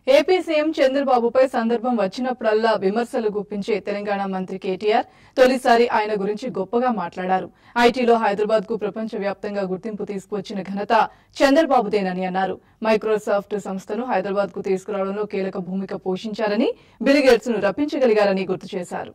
AP CM చంద్రబాబుపై సందర్భం వచ్చినప్పుడల్లా విమర్శలు గుప్పించే తెలంగాణ మంత్రి కేటీఆర్ తొలిసారి ఆయన గురించి గొప్పగా మాట్లాడారు ఐటీలో హైదరాబాద్ కు ప్రపంచవ్యాప్తంగా గుర్తింపు తీసుకువచ్చిన ఘనత చంద్రబాబుదేనని అన్నారు మైక్రోసాఫ్ట్ సంస్థను హైదరాబాద్ కు తీసుకురావడంలో కీలక భూమిక పోషించారని బిలిగేట్స్ ను రప్పించగలిగారని గుర్తు చేశారు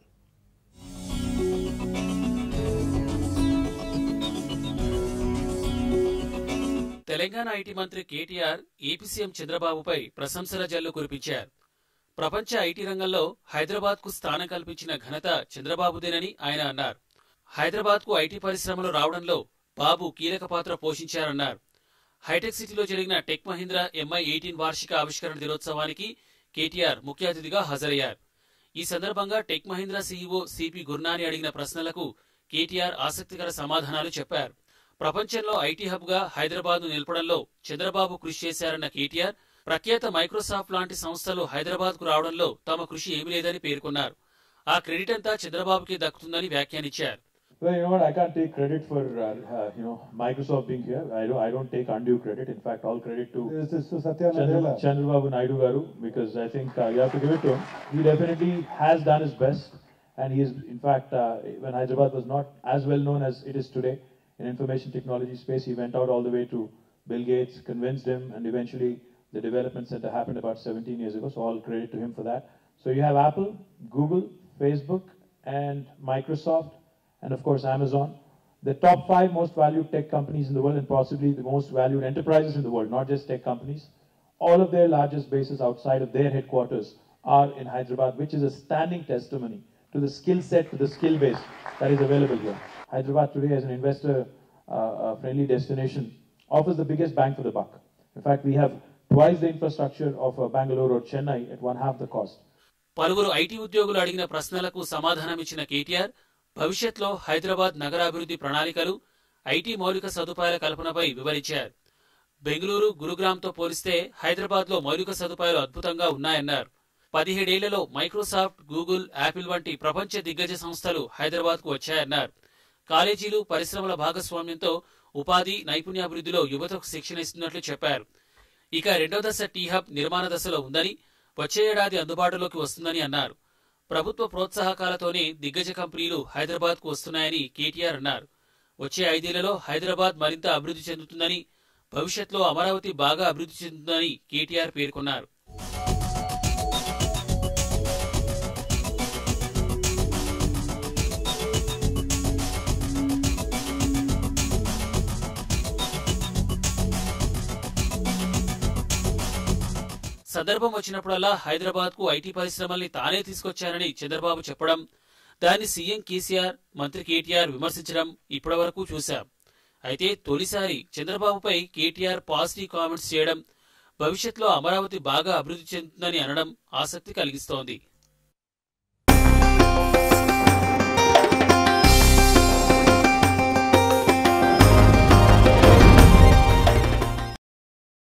తెలంగాణ ఐటీ మంత్రి కేటీఆర్ ఏపీ సీఎం చంద్రబాబుపై ప్రశంసల జల్లు కురిపించారు ప్రపంచ ఐటీ రంగంలో హైదరాబాద్ కు స్థానం కల్పించిన ఘనత చంద్రబాబుదేనని ఆయన అన్నారు హైదరాబాద్ కు ఐటీ పరిశ్రమలు రావడంలో బాబు కీలక పాత్ర పోషించారన్నారు హైటెక్ సిటీలో జరిగిన టెక్ మహీంద్రా ఎంఐ ఎయిటీన్ వార్షిక ఆవిష్కరణ దినోత్సవానికి కేటీఆర్ ముఖ్య అతిథిగా హాజరయ్యారు ఈ సందర్భంగా Tech Mahindra CEO CP Gurnani అడిగిన ప్రశ్నలకు కేటీఆర్ ఆసక్తికర సమాధానాలు చెప్పారు ప్రపంచంలో ఐటీ హబ్ గా హైదరాబాద్ ను నిలపడంలో చంద్రబాబు కృషి చేశారన్న కేటీఆర్ ప్రఖ్యాత మైక్రోసాఫ్ట్ లాంటి సంస్థలు హైదరాబాద్ కు రావడంలో తమ కృషి ఏమీ లేదని పేర్కొన్నారు ఆ క్రెడిట్ అంతా చంద్రబాబుకి దక్కుతుందని వ్యాఖ్యానించారు Well, you know what? I can't take credit for uh, uh, you know Microsoft being here. I don't. I don't take undue credit. In fact, all credit to This is to Satya Chandra, Nadella. Chandrababu Naidu Garu because I think uh, you have to give it to him. He definitely has done his best, and he is, in fact, uh, when Hyderabad was not as well known as it is today in information technology space, he went out all the way to Bill Gates, convinced him, and eventually the development center happened about 17 years ago. So all credit to him for that. So you have Apple, Google, Facebook, and Microsoft, and of course Amazon. The top five most valued tech companies in the world and possibly the most valued enterprises in the world, not just tech companies. All of their largest bases outside of their headquarters are in Hyderabad, which is a standing testimony to the skill set, to the skill base that is available here. Hyderabad today as an investor uh, uh, friendly destination offers the biggest bang for the buck. In fact, we have twice the infrastructure of uh, Bangalore or Chennai at one half the cost. పలువురు IT ఉద్యోగులు అడిగిన ప్రశ్నలకు సమాధానమిచ్చిన కేటీఆర్ భవిష్యత్లో హైదరాబాద్ నగరాభివృద్ధి ప్రణాళికలు IT మౌలిక సదుపాయాల కల్పనపై వివరించారు బెంగళూరు గురుగ్రామ్తో పోలిస్తే హైదరాబాద్లో మౌలిక సదుపాయాలు అద్భుతంగా ఉన్నాయన్నారు పదిహేడేళ్లలో మైక్రోసాఫ్ట్ గూగుల్ యాపిల్ వంటి ప్రపంచ దిగ్గజ సంస్థలు హైదరాబాద్కు వచ్చాయన్నారు కాలేజీలు పరిశ్రమల భాగస్వామ్యంతో ఉపాధి నైపుణ్యాభివృద్ధిలో యువతకు శిక్షణ ఇస్తున్నట్లు చెప్పారు ఇక రెండో దశ టీ హబ్ నిర్మాణ దశలో ఉందని వచ్చే ఏడాది అందుబాటులోకి వస్తుందని అన్నారు ప్రభుత్వ ప్రోత్సాహకాలతోనే దిగ్గజ కంపెనీలు హైదరాబాద్ కు వస్తున్నాయని కేటీఆర్ అన్నారు వచ్చే ఐదేళ్లలో హైదరాబాద్ మరింత అభివృద్ధి చెందుతుందని భవిష్యత్తులో అమరావతి బాగా అభివృద్ధి చెందుతుందని కేటీఆర్ పేర్కొన్నారు సందర్భం వచ్చినప్పుడల్లా హైదరాబాద్ కు ఐటీ పరిశ్రమల్ని తానే తీసుకొచ్చారని చంద్రబాబు చెప్పడం దాన్ని సీఎం కేసీఆర్ మంత్రి కేటీఆర్ విమర్శించడం ఇప్పటివరకు చూశాం అయితే తొలిసారి చంద్రబాబుపై కేటీఆర్ పాజిటివ్ కామెంట్స్ చేయడం భవిష్యత్తులో అమరావతి బాగా అభివృద్ధి చెందుతుందని అనడం ఆసక్తి కలిగిస్తోంది